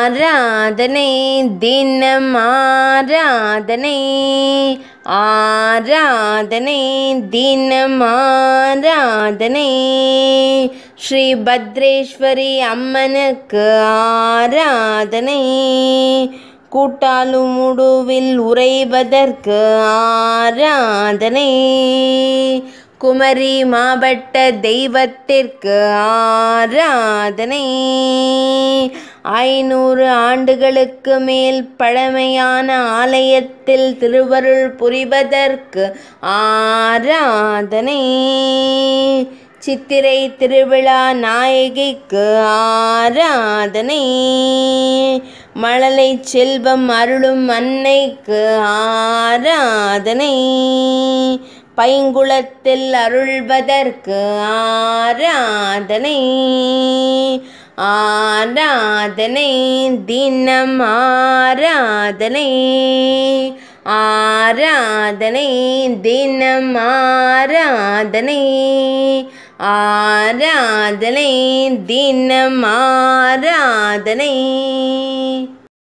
ஆராதனை தினம் ஆராதனை ஆராதனை தினம் ஆராதனை ஸ்ரீ பத்ரேஸ்வரி அம்மனுக்கு ஆராதனை கூட்டாலும் முடுவில் உறைவதற்கு ஆராதனை குமரி மாவட்ட தெய்வத்திற்கு ஆராதனை ஐநூறு ஆண்டுகளுக்கு மேல் பழமையான ஆலயத்தில் திருவருள் புரிவதற்கு ஆராதனை சித்திரை திருவிழா நாயகிக்கு ஆராதனை மழலை செல்வம் அருளும் அன்னைக்கு ஆராதனை பைங்குளத்தில் அருள்வதற்கு ஆராதனை ஆராதனை தினம் ஆராதனை ஆராதனை தினம் ஆராதனை ஆராதனை தினம் ஆராதனை